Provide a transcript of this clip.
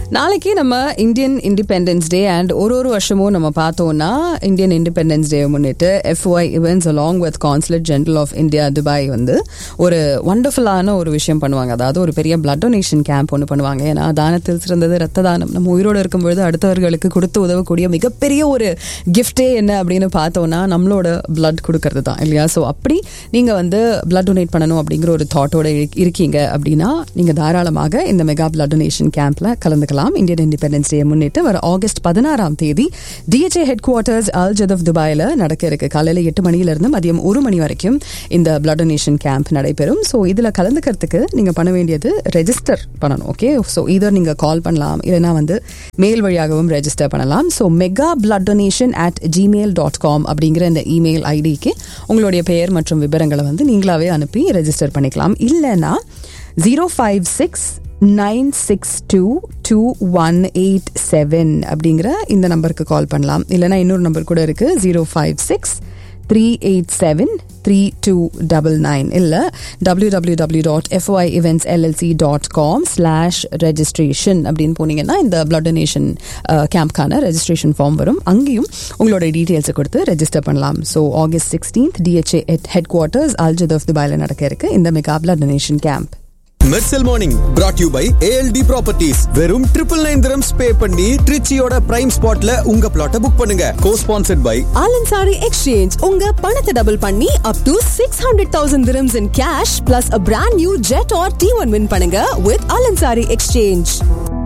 நாளைக்கு நம்ம Indian independence day and ஒரு ஒரு வருஷமும் நம்ம பார்த்தோம்னா இந்தியன் இண்டிபெண்டன்ஸ் டே முன்னிட்டு FY events along with consulate general of India Dubai வந்து ஒரு வண்டர்ஃபுல்லான ஒரு விஷயம் பண்ணுவாங்க அதாவது ஒரு பெரிய பிளட் டொனேஷன் கேம்ப் ஒன்று பண்ணுவாங்க ஏன்னா தானத்தில் சிறந்தது ரத்த தானம் நம்ம உயிரோடு இருக்கும்பொழுது அடுத்தவர்களுக்கு கொடுத்து உதவக்கூடிய மிகப்பெரிய ஒரு கிஃப்டே என்ன அப்படின்னு பார்த்தோம்னா நம்மளோட பிளட் கொடுக்கறது தான் இல்லையா ஸோ அப்படி நீங்கள் வந்து பிளட் டொனேட் பண்ணணும் அப்படிங்கிற ஒரு தாட்டோட இருக்கீங்க அப்படின்னா நீங்கள் தாராளமாக இந்த மெகா பிளட் டொனேஷன் கேம்ப்ல கலந்துக்கலாம் இந்தியன் இண்டிபெண்டன்ஸ் டே முன்னிட்டு வர ஆகஸ்ட் பதினாறாம் தேதி டிஎச்ஏ ஹெட் குவார்ட்டர்ஸ் அல் ஜதப் துபாயில் நடக்க இருக்கு காலையில் எட்டு மணியிலிருந்து மதியம் ஒரு மணி வரைக்கும் இந்த பிளட் டொனேஷன் கேம்ப் நடைபெறும் ஸோ இதில் கலந்துக்கிறதுக்கு நீங்கள் பண்ண வேண்டியது ரெஜிஸ்டர் பண்ணணும் ஓகே ஸோ இதர் நீங்கள் கால் பண்ணலாம் இல்லைனா வந்து மெயில் வழியாகவும் ரெஜிஸ்டர் பண்ணலாம் so mega blood donation at Gmail dot com அப்படிங்கிற இந்த இமெயில் ஐடிக்கு உங்களுடைய பெயர் மற்றும் விவரங்களை வந்து நீங்களாவே அனுப்பி ரெஜிஸ்டர் பண்ணிக்கலாம் இல்லைன்னா zero five six nine six two two one eight seven அப்படிங்கிற இந்த நம்பருக்கு கால் பண்ணலாம் இல்லைனா இன்னொரு நம்பர் கூட இருக்கு zero five six three eight seven three two double nine இல்லை W W W dot FY events LLC dot com slash registration அப்படின்னு போனீங்கன்னா இந்த பிளட் டொனேஷன் கேம்ப்கான ரெஜிஸ்ட்ரேஷன் ஃபார்ம் வரும் அங்கேயும் உங்களோட டீட்டெயில்ஸை கொடுத்து ரெஜிஸ்டர் பண்ணலாம் so August sixteenth DHA headquarters அல்ஜத் ஆஃப் துபாயில் நடக்க இருக்கு இந்த mega blood donation camp Mersal morning brought you by ALT properties வெறும் ட்ரிபிள் நைன் திரம்ஸ் பே பண்ணி ட்ரிச்சியோட பிரைம் ஸ்பாட்ல உங்க பிளாட்டை புக் பண்ணுங்க co sponsored by Al Ansari exchange உங்க பணத்தை டபுள் பண்ணி up to six hundred thousand dirhams in cash plus a brand new Jetour T one win பண்ணுங்க வித் ஆலன்சாரி எக்ஸ்சேஞ்ச்